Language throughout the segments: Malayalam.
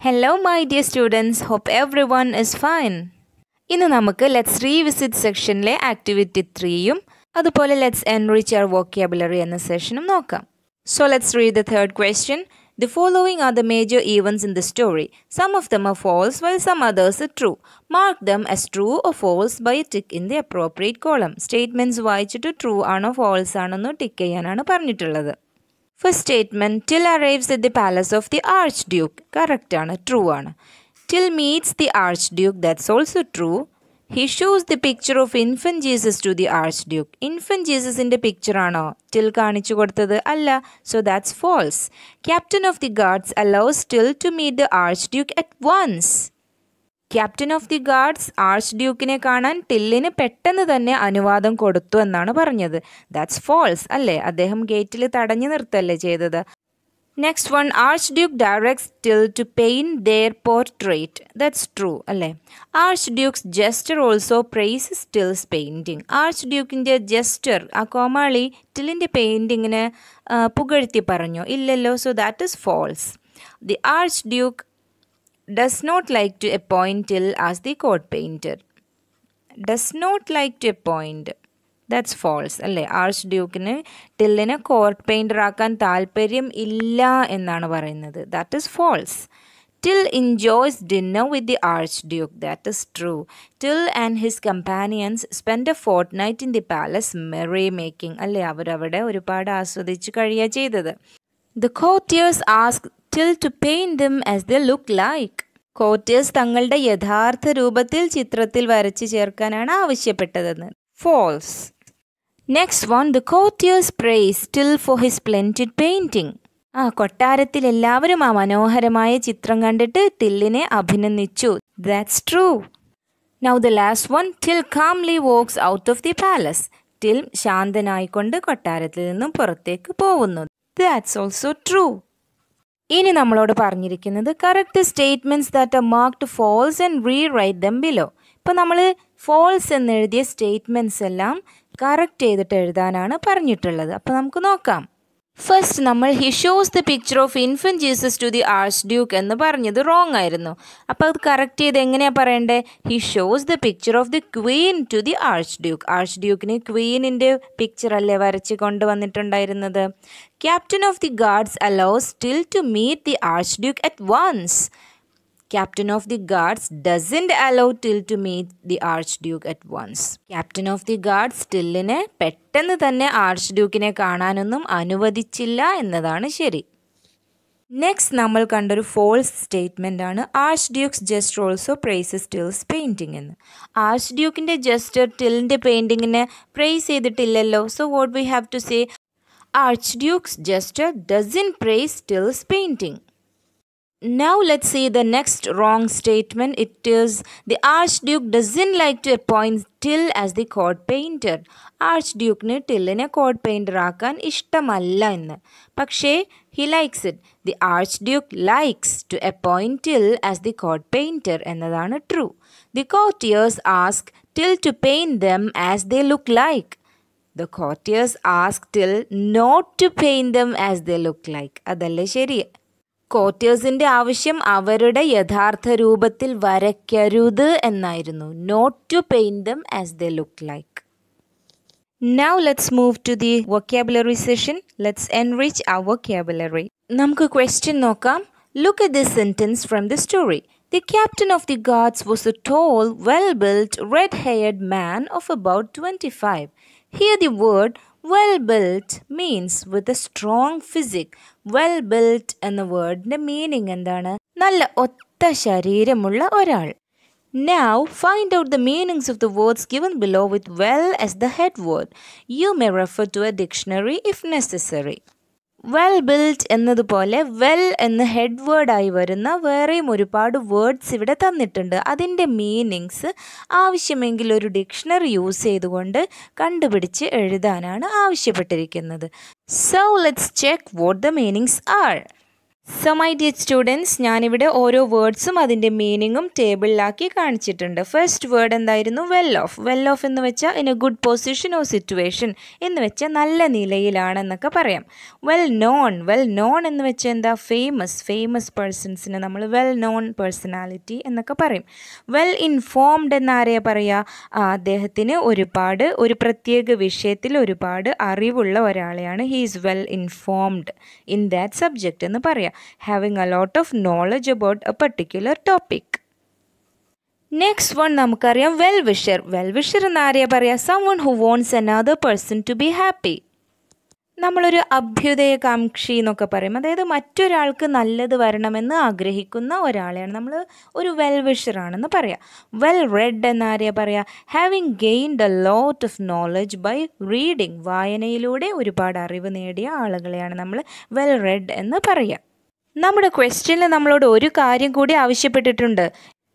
Hello my dear students hope everyone is fine ഇന്ന് നമുക്ക് ലെറ്റ്സ് റീവിസിറ്റ് സെക്ഷനിലെ ആക്ടിവിറ്റി ത്രീയും അതുപോലെ ലെറ്റ്സ് എൻറിച്ച് അവർ വോക്കാബുലറി എന്ന സെഷനും നോക്കാം so let's read the third question The following are the major events in the story. Some of them are false while some others are true. Mark them as true or false by a tick in the appropriate column. Statements വായിച്ചിട്ട് ട്രൂ ആണോ ഫോൾസ് ആണോ ടിക്ക് ചെയ്യാനാണ് പറഞ്ഞിട്ടുള്ളത് first statement Till arrives at the palace of the archduke correct ആണ് ട്രൂ ആണ് Till meets the archduke that's also true he shows the picture of infant Jesus to the archduke infant ജീസസിൻ്റെ പിക്ചറാണോ ടിൽ കാണിച്ചു കൊടുത്തത് അല്ല so that's false captain of the guards allows Till to meet the archduke at once captain of the guards ആർച്ച് ഡ്യൂക്കിനെ കാണാൻ ടില്ലിന് പെട്ടെന്ന് തന്നെ അനുവാദം കൊടുത്തു എന്നാണ് പറഞ്ഞത് ദാറ്റ്സ് ഫോൾസ് അല്ലേ അദ്ദേഹം ഗേറ്റിൽ തടഞ്ഞു നിർത്തല്ലേ ചെയ്തത് next one archduke directs Till to paint their portrait that's true അല്ലേ archduke's jester also praise Till's painting ആർച്ച് ഡ്യൂക്കിൻ്റെ ജസ്റ്റർ ആ കോമാളി ടില്ലിൻ്റെ പെയിൻറ്റിങ്ങിന് പുകഴ്ത്തി പറഞ്ഞു ഇല്ലല്ലോ so that is false the archduke does not like to appoint Till as the court painter. Does not like to appoint. That's false അല്ലേ ആർച്ച് ഡ്യൂക്കിന് ടില്ലിനെ കോർട്ട് പെയിൻറ്റർ ആക്കാൻ താല്പര്യം ഇല്ല എന്നാണ് പറയുന്നത് that is false Till enjoys dinner with the archduke that is true Till and his companions spend a fortnight in the palace merry making അല്ലേ അവരവിടെ ഒരുപാട് ആസ്വദിച്ച് കഴിയുക ചെയ്തത് the courtiers ask Till to paint them as the look like courtiers തങ്ങളുടെ യഥാർത്ഥ രൂപത്തിൽ ചിത്രത്തിൽ വരച്ചു ചേർക്കാനാണ് ആവശ്യപ്പെട്ടതെന്ന് false next one the courtiers praise Till for his splendid painting ആ കൊട്ടാരത്തിൽ എല്ലാവരും ആ മനോഹരമായ ചിത്രം കണ്ടിട്ട് ടില്ലിനെ അഭിനന്ദിച്ചു that's true now the last one Till calmly walks out of the palace Till ശാന്തനായിക്കൊണ്ട് കൊട്ടാരത്തിൽ നിന്നും പുറത്തേക്ക് പോകുന്നു ദാറ്റ്സ് ഓൾസോ ട്രൂ ഇനി നമ്മളോട് പറഞ്ഞിരിക്കുന്നത് correct statements that are marked false and rewrite them below ഇപ്പോൾ നമ്മൾ ഫോൾസ് എന്നെഴുതിയ സ്റ്റേറ്റ്മെൻറ്റ്സ് എല്ലാം കറക്റ്റ് ചെയ്തിട്ട് എഴുതാനാണ് പറഞ്ഞിട്ടുള്ളത് അപ്പോൾ നമുക്ക് നോക്കാം ഫസ്റ്റ് നമ്മൾ he shows the picture of infant Jesus to the archduke എന്ന് പറഞ്ഞത് റോങ് ആയിരുന്നു അപ്പോൾ അത് കറക്റ്റ് ചെയ്ത് എങ്ങനെയാണ് പറയണ്ടേ he shows the picture of the queen to the archduke ആർച്ച് ഡ്യൂക്കിന് ക്വീനിൻ്റെ പിക്ചർ അല്ലേ വരച്ച് കൊണ്ടുവന്നിട്ടുണ്ടായിരുന്നത് captain of the guards allows still to meet the archduke at once captain of the guards doesn't allow Till to meet the archduke at once captain of the guards ടില്ലിനെ പെട്ടെന്ന് തന്നെ ആർച്ച് ഡ്യൂക്കിനെ കാണാനൊന്നും അനുവദിച്ചില്ല എന്നതാണ് ശരി നെക്സ്റ്റ് നമ്മൾ കണ്ടൊരു ഫോൾസ് സ്റ്റേറ്റ്മെൻ്റ് ആണ് archduke's jester also praises Till's painting എന്ന് ആർച്ച് ഡ്യൂക്കിൻ്റെ ജസ്റ്റർ ടില്ലിൻ്റെ പെയിൻറ്റിങ്ങിനെ പ്രൈസ് ചെയ്തിട്ടില്ലല്ലോ so what we have to say archduke's jester doesn't praise Till's painting Now let's see the next wrong statement. It is the Archduke doesn't like to appoint Till as the court painter. ആർച്ച്ഡ്യൂക്കിന് ടില്ലിനെ കോഡ് പെയിൻറ്റർ ആക്കാൻ ഇഷ്ടമല്ല എന്ന് പക്ഷേ he likes it the archduke likes to appoint Till as the court painter എന്നതാണ് true the courtiers ask Till to paint them as they look like the courtiers ask Till not to paint them as they look like അതല്ലേ ശരി കോർട്ടേഴ്സിൻ്റെ ആവശ്യം അവരുടെ യഥാർത്ഥ രൂപത്തിൽ വരയ്ക്കരുത് എന്നായിരുന്നു not to paint them as the look like now let's move to the vocabulary session let's enrich ആ വൊക്കാബുലറി നമുക്ക് ക്വസ്റ്റ്യൻ നോക്കാം look at this sentence from the story The captain of the guards was a tall, well built, red haired man of about 25. Here, the word well built means with a strong physique. Well built എന്ന വേർഡിൻ്റെ മീനിങ് എന്താണ് നല്ല ഒത്ത ശരീരമുള്ള ഒരാൾ Now, find out the meanings of the words given below with well as the head word. You may refer to a dictionary if necessary. Well built എന്നതുപോലെ വെൽ എന്ന ഹെഡ് വേർഡായി വരുന്ന വേറെയും ഒരുപാട് വേർഡ്സ് ഇവിടെ തന്നിട്ടുണ്ട് അതിൻ്റെ മീനിങ്സ് ആവശ്യമെങ്കിൽ ഒരു ഡിക്ഷണറി യൂസ് ചെയ്തുകൊണ്ട് കണ്ടുപിടിച്ച് എഴുതാനാണ് ആവശ്യപ്പെട്ടിരിക്കുന്നത് so let's check what the meanings are so my dear students ഞാനിവിടെ ഓരോ വേർഡ്സും അതിൻ്റെ മീനിങ്ങും ടേബിളിലാക്കി കാണിച്ചിട്ടുണ്ട് ഫസ്റ്റ് വേർഡ് എന്തായിരുന്നു വെൽ ഓഫ് വെൽ ഓഫ് എന്ന് വെച്ചാൽ in a good position or situation എന്ന് വെച്ചാൽ നല്ല നിലയിലാണെന്നൊക്കെ പറയാം വെൽ നോൺ വെൽ നോൺ എന്ന് വെച്ചാൽ എന്താ ഫേമസ് ഫേമസ് പേഴ്സൺസിന് നമ്മൾ വെൽ നോൺ പേഴ്സണാലിറ്റി എന്നൊക്കെ പറയും വെൽ ഇൻഫോംഡ് എന്നാരെയാ പറയുക ആ അദ്ദേഹത്തിന് ഒരുപാട് ഒരു പ്രത്യേക വിഷയത്തിൽ ഒരുപാട് അറിവുള്ള ഒരാളെയാണ് he is well informed in that subject എന്ന് പറയാം having a lot of knowledge about a particular topic next one നമുക്കറിയാം വെൽ വിഷർ വെൽ വിഷർ എന്നാരെയാ പറയുക someone who wants another person to be happy നമ്മളൊരു അഭ്യുദയകാംക്ഷി എന്നൊക്കെ പറയും അതായത് മറ്റൊരാൾക്ക് നല്ലത് വരണമെന്ന് ആഗ്രഹിക്കുന്ന ഒരാളെയാണ് നമ്മൾ ഒരു വെൽ വിഷറാണെന്ന് പറയാം വെൽ റെഡ് എന്നാരെയാ പറയുക having gained a lot of knowledge by reading വായനയിലൂടെ ഒരുപാട് അറിവ് നേടിയ ആളുകളെയാണ് നമ്മൾ വെൽ റെഡ് എന്ന് പറയുക നമ്മുടെ ക്വസ്റ്റ്യനിൽ നമ്മളോട് ഒരു കാര്യം കൂടി ആവശ്യപ്പെട്ടിട്ടുണ്ട്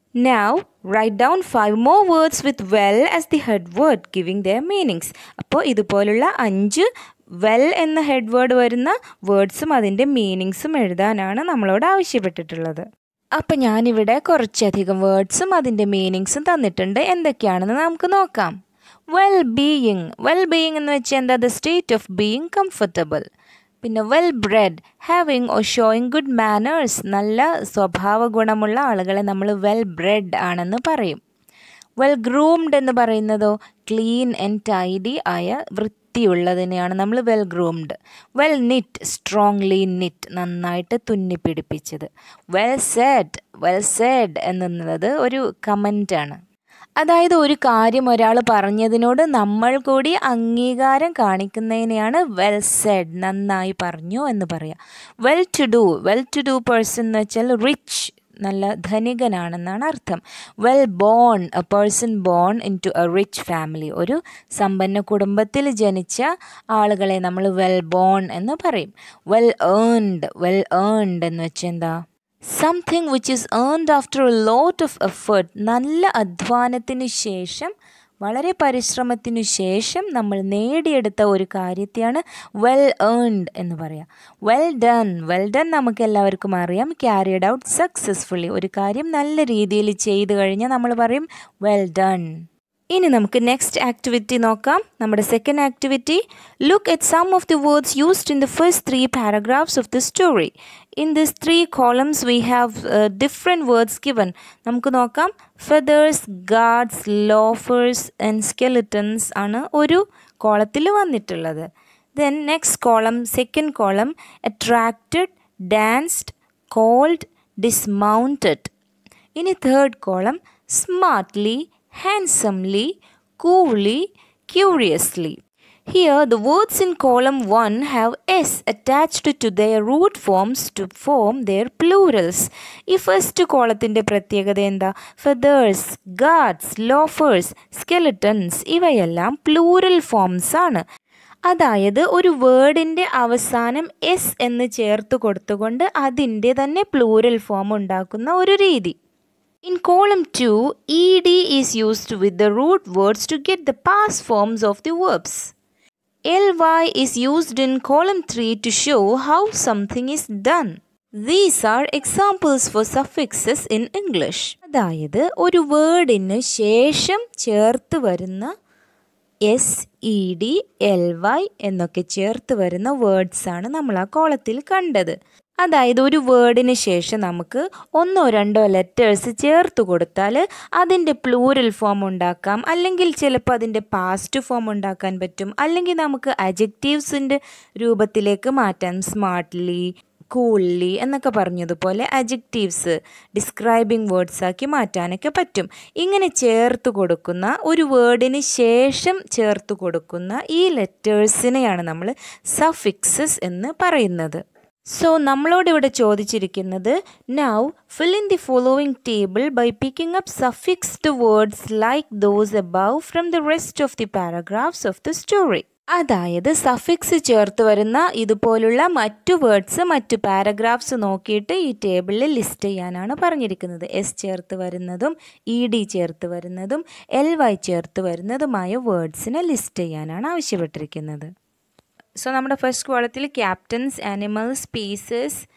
now write down five more words with well as the head word giving their meanings അപ്പോൾ ഇതുപോലുള്ള അഞ്ച് വെൽ എന്ന ഹെഡ് വേർഡ് വരുന്ന വേർഡ്സും അതിൻ്റെ മീനിങ്സും എഴുതാനാണ് നമ്മളോട് ആവശ്യപ്പെട്ടിട്ടുള്ളത് അപ്പം ഞാനിവിടെ കുറച്ചധികം വേർഡ്സും അതിൻ്റെ മീനിങ്സും തന്നിട്ടുണ്ട് എന്തൊക്കെയാണെന്ന് നമുക്ക് നോക്കാം വെൽ ബീയിങ് വെൽ ബീയിങ് എന്ന് വെച്ചാൽ എന്താ the state of being comfortable പിന്നെ well bred having or showing good manners നല്ല സ്വഭാവ ഗുണമുള്ള ആളുകളെ നമ്മൾ വെൽ ബ്രെഡ് ആണെന്ന് പറയും വെൽ ഗ്രൂംഡ് എന്ന് പറയുന്നതോ ക്ലീൻ ആൻഡ് ടൈഡി ആയ വൃത്തിയുള്ളതിനെയാണ് നമ്മൾ well groomed well knit strongly knit നന്നായിട്ട് തുന്നിപ്പിടിപ്പിച്ചത് വെൽ സെഡ് വെൽ സെഡ് എന്നുള്ളത് ഒരു കമൻ്റാണ് അതായത് ഒരു കാര്യം ഒരാൾ പറഞ്ഞതിനോട് നമ്മൾ കൂടി അംഗീകാരം കാണിക്കുന്നതിനെയാണ് വെൽ സെഡ് നന്നായി പറഞ്ഞു എന്ന് പറയാം well to do well to do person എന്ന് വെച്ചാൽ റിച്ച് നല്ല ധനികനാണെന്നാണ് അർത്ഥം well born a person born into a rich family ഒരു സമ്പന്ന കുടുംബത്തിൽ ജനിച്ച ആളുകളെ നമ്മൾ വെൽ ബോൺ എന്ന് പറയും വെൽ ഏൺഡ് വെൽ ഏൺഡ് എന്ന് വെച്ചാൽ എന്താ something which is earned after a lot of effort നല്ല അധ്വാനത്തിന് ശേഷം വളരെ പരിശ്രമത്തിനു ശേഷം നമ്മൾ നേടിയെടുത്ത ഒരു കാര്യത്തെയാണ് വെൽ ഏൺഡ് എന്ന് പറയാം വെൽ ഡൺ വെൽ ഡൺ നമുക്ക് എല്ലാവർക്കും അറിയാം ക്യാരിയഡ് ഔട്ട് സക്സസ്ഫുള്ളി ഒരു കാര്യം നല്ല രീതിയിൽ ചെയ്തു കഴിഞ്ഞാൽ നമ്മൾ പറയും വെൽ ഡൺ ഇനി നമുക്ക് നെക്സ്റ്റ് ആക്ടിവിറ്റി നോക്കാം നമ്മുടെ second activity look at some of the words used in the first three paragraphs of the story in this three columns we have different words given നമുക്ക് നോക്കാം feathers guards loafers and skeletons ആണ് ഒരു കോളത്തിൽ വന്നിട്ടുള്ളത് then next column second column attracted danced called dismounted ഇനി third column smartly handsomely, coolly, curiously. Here, the words in column 1 have s attached to their root forms to form their plurals. ഈ ഫസ്റ്റ് കോളത്തിൻ്റെ പ്രത്യേകത എന്താ ഫെദേഴ്സ് ഗാർഡ്സ് ലോഫേഴ്സ് സ്കെലിറ്റൻസ് ഇവയെല്ലാം പ്ലൂറൽ ഫോംസ് ആണ് അതായത് ഒരു വേർഡിൻ്റെ അവസാനം എസ് എന്ന് ചേർത്ത് കൊടുത്തുകൊണ്ട് അതിൻ്റെ തന്നെ പ്ലൂറൽ ഫോം ഉണ്ടാക്കുന്ന ഒരു രീതി In column 2, ed is used with the root words to get the past forms of the verbs. ly is used in column 3 to show how something is done. These are examples for suffixes in English. അതായത് ഒരു വേർഡിന് ശേഷം ചേർത്ത് വരുന്ന S E D L Y എന്നൊക്കെ ചേർത്ത് വരുന്ന വേർഡ്സാണ് നമ്മൾ ആ കോളത്തിൽ കണ്ടത് അതായത് ഒരു വേർഡിന് ശേഷം നമുക്ക് ഒന്നോ രണ്ടോ ലെറ്റേഴ്സ് ചേർത്ത് കൊടുത്താൽ അതിൻ്റെ പ്ലൂരൽ ഫോം ഉണ്ടാക്കാം അല്ലെങ്കിൽ ചിലപ്പോൾ അതിൻ്റെ പാസ്റ്റ് ഫോം ഉണ്ടാക്കാൻ പറ്റും അല്ലെങ്കിൽ നമുക്ക് അജക്റ്റീവ്സിൻ്റെ രൂപത്തിലേക്ക് മാറ്റാം സ്മാർട്ട്ലി കൂൾലി എന്നൊക്കെ പറഞ്ഞതുപോലെ അജക്റ്റീവ്സ് ഡിസ്ക്രൈബിംഗ് വേർഡ്സ് ആക്കി മാറ്റാനൊക്കെ പറ്റും ഇങ്ങനെ ചേർത്ത് കൊടുക്കുന്ന ഒരു വേർഡിന് ശേഷം ചേർത്ത് കൊടുക്കുന്ന ഈ ലെറ്റേഴ്സിനെയാണ് നമ്മൾ സഫിക്സസ് എന്ന് പറയുന്നത് സോ നമ്മളോട് ഇവിടെ ചോദിച്ചിരിക്കുന്നത് now fill in the following table by picking up suffixed words like those above from the rest of the paragraphs of the story അതായത് സഫിക്സ് ചേർത്ത് വരുന്ന ഇതുപോലുള്ള മറ്റു വേർഡ്സ് മറ്റു പാരഗ്രാഫ്സ് നോക്കിയിട്ട് ഈ ടേബിളിൽ ലിസ്റ്റ് ചെയ്യാനാണ് പറഞ്ഞിരിക്കുന്നത് എസ് ചേർത്ത് വരുന്നതും ഇ ഡി ചേർത്ത് വരുന്നതും എൽ വൈ ചേർത്ത് വരുന്നതുമായ വേർഡ്സിനെ ലിസ്റ്റ് ചെയ്യാനാണ് ആവശ്യപ്പെട്ടിരിക്കുന്നത് സോ നമ്മുടെ ഫസ്റ്റ് കോളത്തിൽ ക്യാപ്റ്റൻസ് ആനിമൽസ് പീസസ്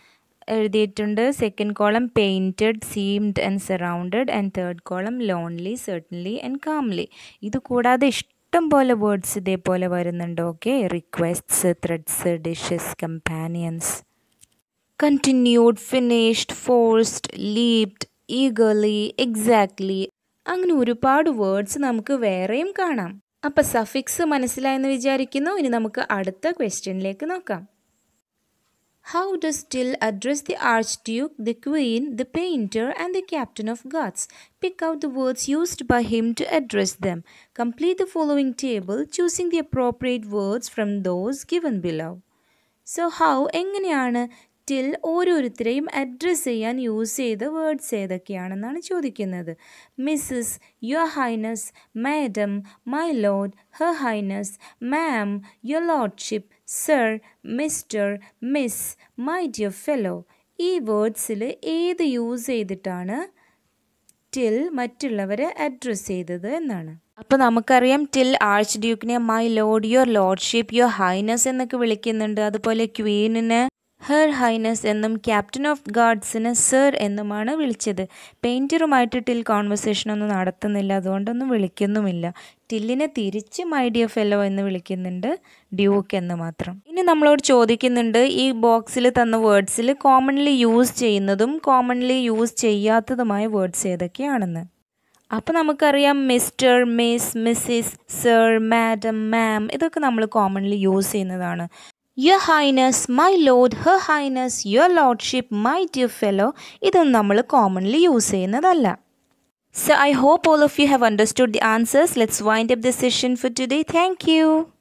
എഴുതിയിട്ടുണ്ട് second column painted seemed and surrounded and third column lonely certainly and calmly ഇത് കൂടാതെ ഇഷ്ടം പോലെ വേർഡ്സ് ഇതേപോലെ വരുന്നുണ്ട് okay requests threads dishes companions continued finished forced leaped eagerly exactly അങ്ങനെ ഒരുപാട് വേർഡ്സ് നമുക്ക് വേറെയും കാണാം അപ്പം സഫിക്സ് മനസ്സിലായെന്ന് വിചാരിക്കുന്നു ഇനി നമുക്ക് അടുത്ത ക്വസ്റ്റ്യനിലേക്ക് നോക്കാം How does Till address the Archduke, the Queen, the painter, and the Captain of Guards? Pick out the words used by him to address them. Complete the following table, choosing the appropriate words from those given below. So how എങ്ങനെയാണ് ടിൽ ഓരോരുത്തരെയും അഡ്രസ്സ് ചെയ്യാൻ യൂസ് ചെയ്ത വേർഡ്സ് ഏതൊക്കെയാണെന്നാണ് ചോദിക്കുന്നത് Mrs your highness madam my lord her highness ma'am your lordship sir mister miss my dear fellow ഈ വേർഡ്സിൽ ഏത് യൂസ് ചെയ്തിട്ടാണ് ടിൽ മറ്റുള്ളവരെ അഡ്രസ്സ് ചെയ്തത് എന്നാണ് അപ്പോൾ നമുക്കറിയാം ടിൽ ആർച്ച് ഡ്യൂക്കിനെ my lord your lordship your highness എന്നൊക്കെ വിളിക്കുന്നുണ്ട് അതുപോലെ ക്വീനിന് ഹെർ ഹൈനസ് എന്നും ക്യാപ്റ്റൻ ഓഫ് ഗാർഡ്സിന് സർ എന്നുമാണ് വിളിച്ചത് പെയിൻറ്ററുമായിട്ട് ടിൽ കോൺവെർസേഷൻ ഒന്നും നടത്തുന്നില്ല അതുകൊണ്ടൊന്നും വിളിക്കുന്നുമില്ല ടില്ലിനെ തിരിച്ച് മൈ ഡിയർ ഫെല്ലോ എന്ന് വിളിക്കുന്നുണ്ട് ഡ്യൂക്ക് എന്ന് മാത്രം ഇനി നമ്മളോട് ചോദിക്കുന്നുണ്ട് ഈ ബോക്സിൽ തന്ന വേർഡ്സിൽ കോമൺലി യൂസ് ചെയ്യുന്നതും കോമൺലി യൂസ് ചെയ്യാത്തതുമായ വേർഡ്സ് ഏതൊക്കെയാണെന്ന് അപ്പോൾ നമുക്കറിയാം mister miss Mrs sir madam ma'am ഇതൊക്കെ നമ്മൾ കോമൺലി യൂസ് ചെയ്യുന്നതാണ് your highness my lord her highness your lordship my dear fellow ഇതൊന്നും നമ്മൾ കോമൺലി യൂസ് ചെയ്യുന്നതല്ല So I hope all of you have understood the answers. Let's wind up the session for today. Thank you.